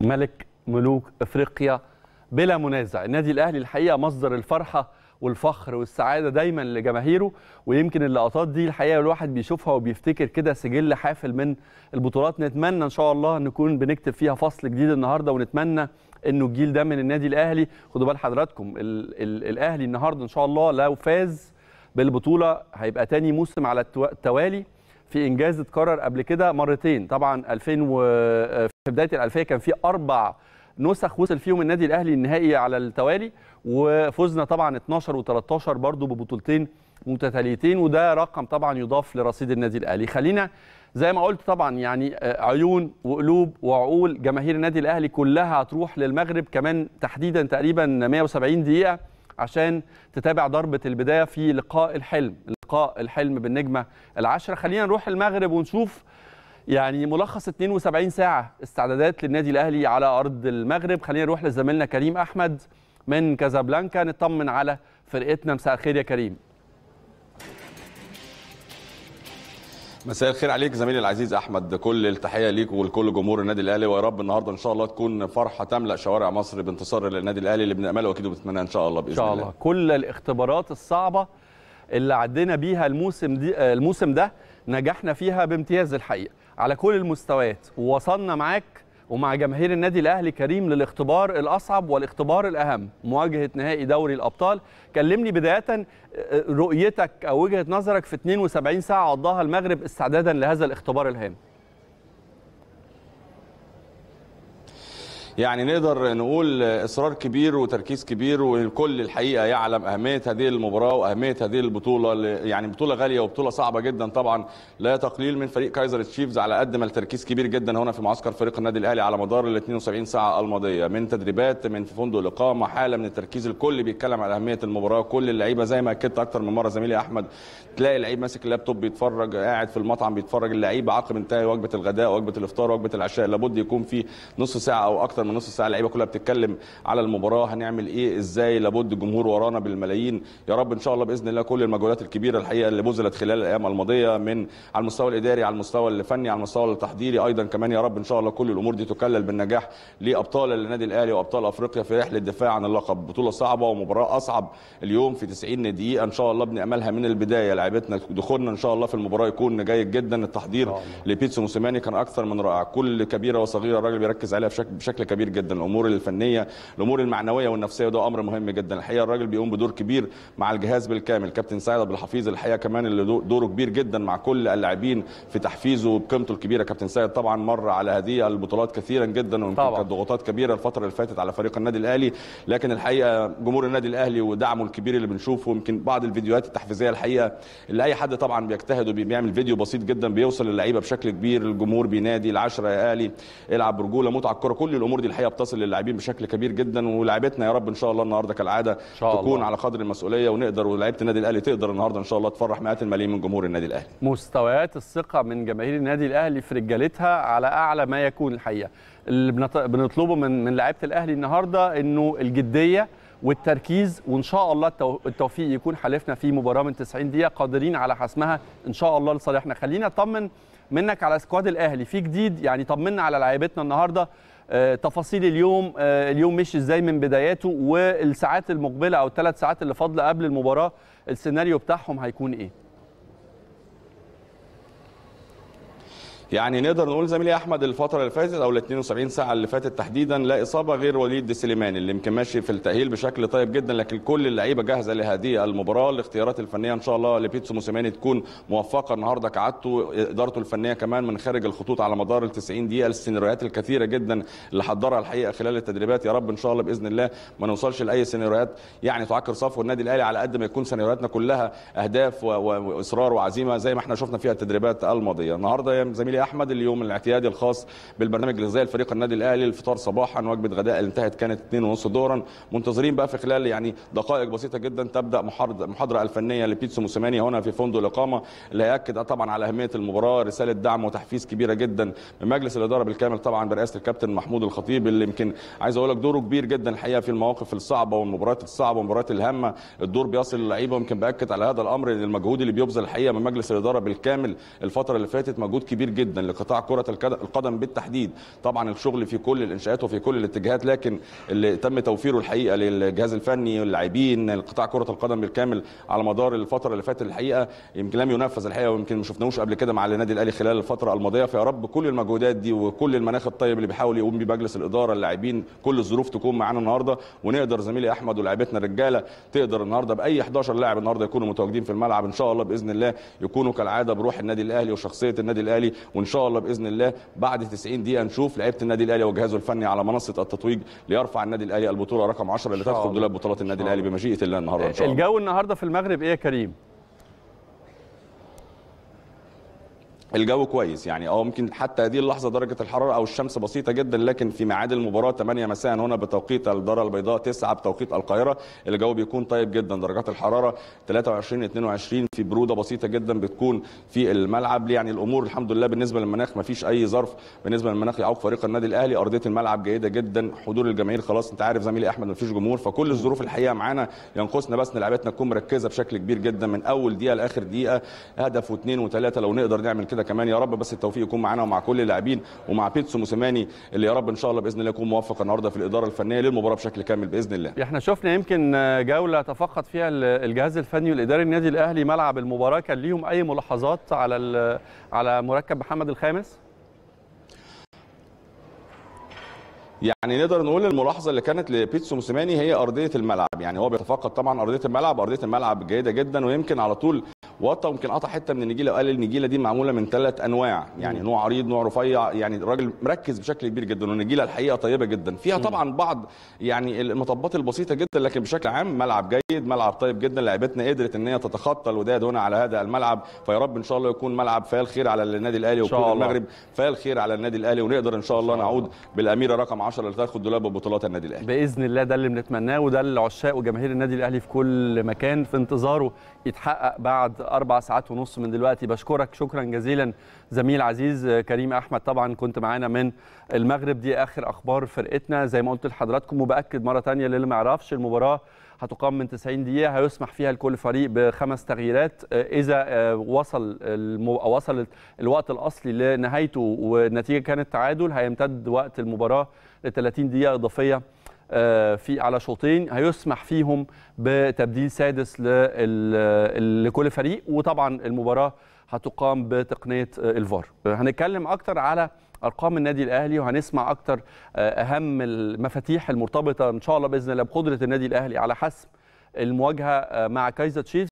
ملك ملوك افريقيا بلا منازع النادي الاهلي الحقيقه مصدر الفرحه والفخر والسعاده دايما لجماهيره ويمكن اللقطات دي الحقيقه الواحد بيشوفها وبيفتكر كده سجل حافل من البطولات نتمنى ان شاء الله نكون بنكتب فيها فصل جديد النهارده ونتمنى انه الجيل ده من النادي الاهلي خدوا بال حضراتكم ال ال الاهلي النهارده ان شاء الله لو فاز بالبطوله هيبقى تاني موسم على التوالي في انجاز اتكرر قبل كده مرتين طبعا 2000 و في بدايه الالفيه كان في اربع نسخ وصل فيهم النادي الاهلي النهائي على التوالي وفزنا طبعا 12 و13 برضو ببطولتين متتاليتين وده رقم طبعا يضاف لرصيد النادي الاهلي خلينا زي ما قلت طبعا يعني عيون وقلوب وعقول جماهير النادي الاهلي كلها هتروح للمغرب كمان تحديدا تقريبا 170 دقيقه عشان تتابع ضربه البدايه في لقاء الحلم لقاء الحلم بالنجمه العاشره خلينا نروح المغرب ونشوف يعني ملخص 72 ساعه استعدادات للنادي الاهلي على ارض المغرب خلينا نروح لزميلنا كريم احمد من كازابلانكا نطمن على فرقتنا مساء الخير يا كريم مساء الخير عليك زميلي العزيز احمد كل التحيه ليك ولكل جمهور النادي الاهلي ويا رب النهارده ان شاء الله تكون فرحه تملا شوارع مصر بانتصار للنادي الاهلي اللي بنامله واكيد وبنتمناه ان شاء الله باذن إن شاء الله. الله كل الاختبارات الصعبه اللي عدينا بيها الموسم دي الموسم ده نجحنا فيها بامتياز الحقيقه على كل المستويات ووصلنا معاك ومع جماهير النادي الاهلي كريم للاختبار الاصعب والاختبار الاهم مواجهه نهائي دوري الابطال كلمني بدايه رؤيتك او وجهه نظرك في 72 ساعه قضاها المغرب استعدادا لهذا الاختبار الهام يعني نقدر نقول اصرار كبير وتركيز كبير والكل الحقيقه يعلم اهميه هذه المباراه واهميه هذه البطوله يعني بطوله غاليه وبطوله صعبه جدا طبعا لا تقليل من فريق كايزر تشيفز على قد ما التركيز كبير جدا هنا في معسكر فريق النادي الاهلي على مدار ال 72 ساعه الماضيه من تدريبات من في فندق الاقامه حاله من التركيز الكل بيتكلم على اهميه المباراه كل اللعيبه زي ما اكدت اكتر من مره زميلي احمد تلاقي لعيب ماسك اللابتوب بيتفرج قاعد في المطعم بيتفرج اللعيب عقب انتهاء وجبه الغداء وجبه الافطار وجبه العشاء لابد يكون في نص ساعه او اكتر من نص ساعه اللعيبه كلها بتتكلم على المباراه هنعمل ايه ازاي لابد الجمهور ورانا بالملايين يا رب ان شاء الله باذن الله كل المجهودات الكبيره الحقيقه اللي بذلت خلال الايام الماضيه من على المستوى الاداري على المستوى الفني على المستوى التحضيري ايضا كمان يا رب ان شاء الله كل الامور دي تكلل بالنجاح لابطال النادي الاهلي وابطال افريقيا في رحله الدفاع عن اللقب بطوله صعبه ومباراه اصعب اليوم في 90 دقيقه ان شاء الله بناملها من البدايه لعيبتنا دخولنا ان شاء الله في المباراه يكون جيد جدا التحضير لبيتسو موسيماني كان اكثر من رائع كل كبيره وصغيره الراجل بيركز عليها بشكل بشكل كبير جدا الامور الفنيه الامور المعنويه والنفسيه وده امر مهم جدا الحقيقه الراجل بيقوم بدور كبير مع الجهاز بالكامل كابتن سعيد عبد الحفيظ الحقيقه كمان اللي دوره كبير جدا مع كل اللاعبين في تحفيزه وبقيمته الكبيره كابتن سعيد طبعا مر على هذه البطولات كثيرا جدا ويمكن كانت ضغوطات كبيره الفتره اللي فاتت على فريق النادي الاهلي لكن الحقيقه جمهور النادي الاهلي ودعمه الكبير اللي بنشوفه يمكن بعض الفيديوهات التحفيزيه الحقيقه اللي اي حد طبعا بيجتهد وبيعمل فيديو بسيط جدا بيوصل للعيبه بشكل كبير الجمهور بينادي العشره يا اهلي العب برجوله متعه الكره كل الامور دي الحقيقه بتصل للاعبين بشكل كبير جدا ولاعيبتنا يا رب ان شاء الله النهارده كالعاده شاء تكون الله. على قدر المسؤوليه ونقدر ولاعيبه النادي الاهلي تقدر النهارده ان شاء الله تفرح مئات الملايين من جمهور النادي الاهلي مستويات الثقه من جماهير النادي الاهلي في رجالتها على اعلى ما يكون الحقيقه اللي بنط- بنطلبه من من لعيبه الاهلي النهارده انه الجديه والتركيز وان شاء الله التو- التوفيق يكون حالفنا في مباراه من 90 دقيقه قادرين على حسمها ان شاء الله لصالحنا خلينا اطمن منك على سكواد الاهلي في جديد يعني طمنا على لعيبتنا النهارده آه، تفاصيل اليوم آه، اليوم مشي ازاي من بداياته والساعات المقبله او الثلاث ساعات اللي فاضله قبل المباراه السيناريو بتاعهم هيكون ايه يعني نقدر نقول زميلي احمد الفتره اللي فاتت او ال 72 ساعه اللي فاتت تحديدا لا اصابه غير وليد سليمان اللي يمكن ماشي في التاهيل بشكل طيب جدا لكن كل اللعيبه جاهزه لهذه المباراه الاختيارات الفنيه ان شاء الله لبيتسو موسيماني تكون موفقه النهارده كعادته ادارته الفنيه كمان من خارج الخطوط على مدار ال 90 دقيقه السيناريوهات الكثيره جدا اللي حضرها الحقيقه خلال التدريبات يا رب ان شاء الله باذن الله ما نوصلش لاي سيناريوهات يعني تعكر صفو النادي الاهلي على قد ما يكون سيناريوهاتنا كلها اهداف و- و- واصرار وعزيمه زي ما احنا شفنا فيها التدريبات الماضيه النهارده يا زميلي احمد اليوم الاعتيادي الخاص بالبرنامج الغذائي لفريق النادي الاهلي الفطار صباحا وجبه غداء اللي انتهت كانت 2:30 ظهرا منتظرين بقى في خلال يعني دقائق بسيطه جدا تبدا محاضره محاضره الفنيه لبيتسو موسيماني هنا في فندق الاقامه اللي هياكد طبعا على اهميه المباراه رساله دعم وتحفيز كبيره جدا من مجلس الاداره بالكامل طبعا برئاسه الكابتن محمود الخطيب اللي يمكن عايز اقول لك دوره كبير جدا الحقيقه في المواقف الصعبه والمباريات الصعبه والمباريات الهامه الدور بيصل للعيبه ويمكن باكد على هذا الامر ان المجهود اللي بيبذل الحقيقه من مجلس الاداره بالكامل الفتره اللي فاتت مجهود كبير جدا جدا لقطاع كره الكد- القدم بالتحديد طبعا الشغل في كل الانشاءات وفي كل الاتجاهات لكن اللي تم توفيره الحقيقه للجهاز الفني واللاعبين قطاع كره القدم بالكامل على مدار الفتره اللي فاتت الحقيقه يمكن لم ينفذ الحقيقه ويمكن ما شفناهوش قبل كده مع النادي الاهلي خلال الفتره الماضيه فيا رب كل المجهودات دي وكل المناخ الطيب اللي بيحاول يقوم بيه مجلس الاداره اللاعبين كل الظروف تكون معانا النهارده ونقدر زميلي احمد ولاعيبتنا الرجاله تقدر النهارده باي 11 لاعب النهارده يكونوا متواجدين في الملعب ان شاء الله باذن الله يكونوا كالعاده بروح النادي الاهلي وشخصيه النادي الاهلي وان شاء الله باذن الله بعد 90 دقيقه نشوف لعيبه النادي الاهلي وجهازه الفني على منصه التتويج ليرفع النادي الاهلي البطوله رقم 10 اللي شاء تدخل الله. دولاب بطولات النادي إن شاء الاهلي بمشيئه الله النهارده ان شاء الله الجو النهارده في المغرب ايه يا كريم الجو كويس يعني اه ممكن حتى هذه اللحظه درجه الحراره او الشمس بسيطه جدا لكن في ميعاد المباراه 8 مساء هنا بتوقيت الدار البيضاء 9 بتوقيت القاهره الجو بيكون طيب جدا درجات الحراره 23 22 في بروده بسيطه جدا بتكون في الملعب يعني الامور الحمد لله بالنسبه للمناخ ما فيش اي ظرف بالنسبه للمناخ يعوق فريق النادي الاهلي ارضيه الملعب جيده جدا حضور الجماهير خلاص انت عارف زميلي احمد ما فيش جمهور فكل الظروف الحقيقه معانا ينقصنا بس ان لعيبتنا تكون مركزه بشكل كبير جدا من اول دقيقه لاخر دقيقه هدف واثنين وثلاثه لو نقدر نعمل كده كمان يا رب بس التوفيق يكون معانا ومع كل اللاعبين ومع بيتسو موسيماني اللي يا رب ان شاء الله باذن الله يكون موفق النهارده في الاداره الفنيه للمباراه بشكل كامل باذن الله احنا شفنا يمكن جوله تفقد فيها الجهاز الفني والاداري النادي الاهلي ملعب المباراه كان ليهم اي ملاحظات على ال- على مركب محمد الخامس يعني نقدر نقول الملاحظه اللي كانت لبيتسو موسيماني هي ارضيه الملعب يعني هو بيتفقد طبعا ارضيه الملعب ارضيه الملعب جيده جدا ويمكن على طول وطى يمكن قطع حته من النجيله وقال النجيله دي معموله من ثلاث انواع يعني نوع عريض نوع رفيع يعني الراجل مركز بشكل كبير جدا والنجيله الحقيقه طيبه جدا فيها طبعا بعض يعني المطبات البسيطه جدا لكن بشكل عام ملعب جيد ملعب طيب جدا لعيبتنا قدرت ان هي تتخطى الوداد هنا على هذا الملعب فيا رب ان شاء الله يكون ملعب فيها الخير على النادي الاهلي إن شاء وكل الله. المغرب فيها الخير على النادي الاهلي ونقدر ان شاء الله نعود بالاميره رقم 10 اللي تاخد دولاب بطولات النادي الاهلي باذن الله ده اللي بنتمناه وده اللي عشاق وجماهير النادي الاهلي في كل مكان في انتظاره يتحقق بعد اربع ساعات ونص من دلوقتي بشكرك شكرا جزيلا زميل عزيز كريم احمد طبعا كنت معانا من المغرب دي اخر اخبار فرقتنا زي ما قلت لحضراتكم وباكد مره ثانيه للي ما يعرفش المباراه هتقام من 90 دقيقة هيسمح فيها لكل فريق بخمس تغييرات آه، إذا آه، وصل المو... أو وصل الوقت الأصلي لنهايته والنتيجة كانت تعادل هيمتد وقت المباراة ل 30 دقيقة إضافية آه، في على شوطين هيسمح فيهم بتبديل سادس لل- لكل فريق وطبعا المباراة هتقام بتقنية آه، الفار هنتكلم أكتر على ارقام النادي الاهلي وهنسمع اكتر آه، اهم المفاتيح المرتبطه ان شاء الله باذن الله بقدره النادي الاهلي على حسم المواجهه آه، مع كايزر تشيفز